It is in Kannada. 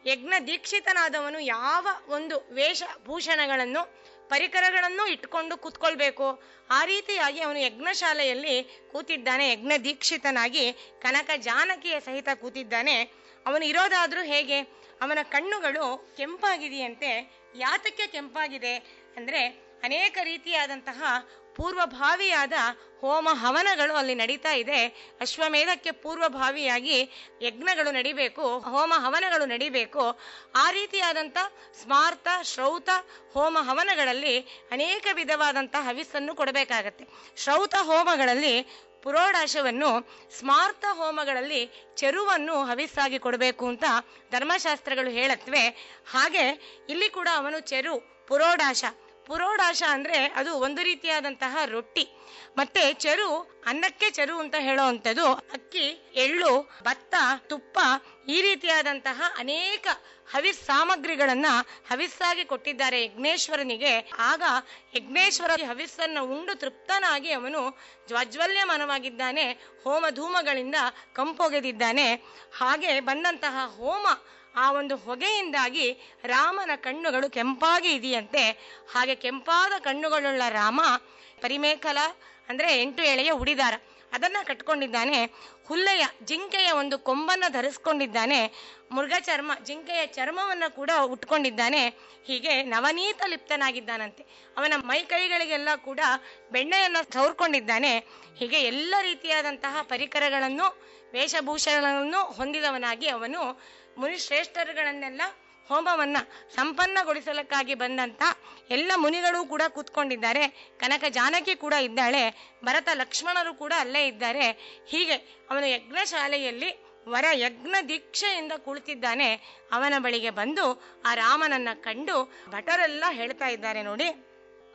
ಯಜ್ಞ ದೀಕ್ಷಿತನಾದವನು ಯಾವ ಒಂದು ವೇಷಭೂಷಣಗಳನ್ನು ಪರಿಕರಗಳನ್ನು ಇಟ್ಕೊಂಡು ಕೂತ್ಕೊಳ್ಬೇಕು ಆ ರೀತಿಯಾಗಿ ಅವನು ಯಜ್ಞಶಾಲೆಯಲ್ಲಿ ಕೂತಿದ್ದಾನೆ ಯಜ್ಞ ದೀಕ್ಷಿತನಾಗಿ ಕನಕ ಜಾನಕಿಯ ಸಹಿತ ಕೂತಿದ್ದಾನೆ ಅವನು ಇರೋದಾದ್ರೂ ಹೇಗೆ ಅವನ ಕಣ್ಣುಗಳು ಕೆಂಪಾಗಿದೆಯಂತೆ ಯಾತಕ್ಕೆ ಕೆಂಪಾಗಿದೆ ಅಂದ್ರೆ ಅನೇಕ ರೀತಿಯಾದಂತಹ ಪೂರ್ವಭಾವಿಯಾದ ಹೋಮ ಹವನಗಳು ಅಲ್ಲಿ ನಡೀತಾ ಇದೆ ಅಶ್ವಮೇಧಕ್ಕೆ ಪೂರ್ವಭಾವಿಯಾಗಿ ಯಜ್ಞಗಳು ನಡಿಬೇಕು ಹೋಮ ಹವನಗಳು ನಡಿಬೇಕು ಆ ರೀತಿಯಾದಂಥ ಸ್ಮಾರ್ತ ಶ್ರೌತ ಹೋಮ ಹವನಗಳಲ್ಲಿ ಅನೇಕ ವಿಧವಾದಂತಹ ಹವಿಸ್ಸನ್ನು ಕೊಡಬೇಕಾಗತ್ತೆ ಶ್ರೌತ ಹೋಮಗಳಲ್ಲಿ ಪುರೋಡಾಶವನ್ನು ಸ್ಮಾರ್ತ ಹೋಮಗಳಲ್ಲಿ ಚೆರುವನ್ನು ಹವಿಸ್ಸಾಗಿ ಕೊಡಬೇಕು ಅಂತ ಧರ್ಮಶಾಸ್ತ್ರಗಳು ಹೇಳತ್ವೆ ಹಾಗೆ ಇಲ್ಲಿ ಕೂಡ ಅವನು ಚೆರು ಪುರೋಡಾಶ ಪುರೋಡಾಶ ಅಂದ್ರೆ ಅದು ಒಂದು ರೀತಿಯಾದಂತಹ ರೊಟ್ಟಿ ಮತ್ತೆ ಚೆರು ಅನ್ನಕ್ಕೆ ಚೆರು ಅಂತ ಹೇಳೋವಂಥದ್ದು ಅಕ್ಕಿ ಎಳ್ಳು ಭತ್ತ ತುಪ್ಪ ಈ ರೀತಿಯಾದಂತಹ ಅನೇಕ ಹವಿಸ್ ಸಾಮಗ್ರಿಗಳನ್ನ ಹವಿಸ್ಸಾಗಿ ಕೊಟ್ಟಿದ್ದಾರೆ ಯಜ್ಞೇಶ್ವರನಿಗೆ ಆಗ ಯಜ್ಞೇಶ್ವರ ಹವಿಸ್ಸನ್ನು ಉಂಡು ತೃಪ್ತನಾಗಿ ಅವನು ಜ್ವಾಜ್ವಲ್ಯಮಾನವಾಗಿದ್ದಾನೆ ಹೋಮ ಧೂಮಗಳಿಂದ ಕಂಪೊಗೆದಿದ್ದಾನೆ ಹಾಗೆ ಬಂದಂತಹ ಹೋಮ ಆ ಒಂದು ಹೊಗೆಯಿಂದಾಗಿ ರಾಮನ ಕಣ್ಣುಗಳು ಕೆಂಪಾಗಿ ಇದೆಯಂತೆ ಹಾಗೆ ಕೆಂಪಾದ ಕಣ್ಣುಗಳುಳ್ಳ ರಾಮ ಪರಿಮೇಖಲ ಅಂದ್ರೆ ಎಂಟು ಎಳೆಯ ಉಡಿದಾರ ಅದನ್ನ ಕಟ್ಕೊಂಡಿದ್ದಾನೆ ಹುಲ್ಲೆಯ ಜಿಂಕೆಯ ಒಂದು ಕೊಂಬನ್ನ ಧರಿಸ್ಕೊಂಡಿದ್ದಾನೆ ಮೃಗ ಚರ್ಮ ಜಿಂಕೆಯ ಚರ್ಮವನ್ನ ಕೂಡ ಉಟ್ಕೊಂಡಿದ್ದಾನೆ ಹೀಗೆ ನವನೀತ ಲಿಪ್ತನಾಗಿದ್ದಾನಂತೆ ಅವನ ಮೈ ಕೈಗಳಿಗೆಲ್ಲ ಕೂಡ ಬೆಣ್ಣೆಯನ್ನ ಸವರ್ಕೊಂಡಿದ್ದಾನೆ ಹೀಗೆ ಎಲ್ಲ ರೀತಿಯಾದಂತಹ ಪರಿಕರಗಳನ್ನು ವೇಷಭೂಷಣಗಳನ್ನು ಹೊಂದಿದವನಾಗಿ ಅವನು ಮುನಿಶ್ರೇಷ್ಠರುಗಳನ್ನೆಲ್ಲ ಹೋಮವನ್ನ ಸಂಪನ್ನಗೊಳಿಸಲಕ್ಕಾಗಿ ಬಂದಂತ ಎಲ್ಲ ಮುನಿಗಳು ಕೂಡ ಕೂತ್ಕೊಂಡಿದ್ದಾರೆ ಕನಕ ಜಾನಕಿ ಕೂಡ ಇದ್ದಾಳೆ ಭರತ ಲಕ್ಷ್ಮಣರು ಕೂಡ ಅಲ್ಲೇ ಇದ್ದಾರೆ ಹೀಗೆ ಅವನ ಯಜ್ಞಶಾಲೆಯಲ್ಲಿ ವರ ಯಜ್ಞ ದೀಕ್ಷೆಯಿಂದ ಕುಳಿತಿದ್ದಾನೆ ಅವನ ಬಳಿಗೆ ಬಂದು ಆ ರಾಮನನ್ನ ಕಂಡು ಭಟರೆಲ್ಲ ಹೇಳ್ತಾ ಇದ್ದಾರೆ ನೋಡಿ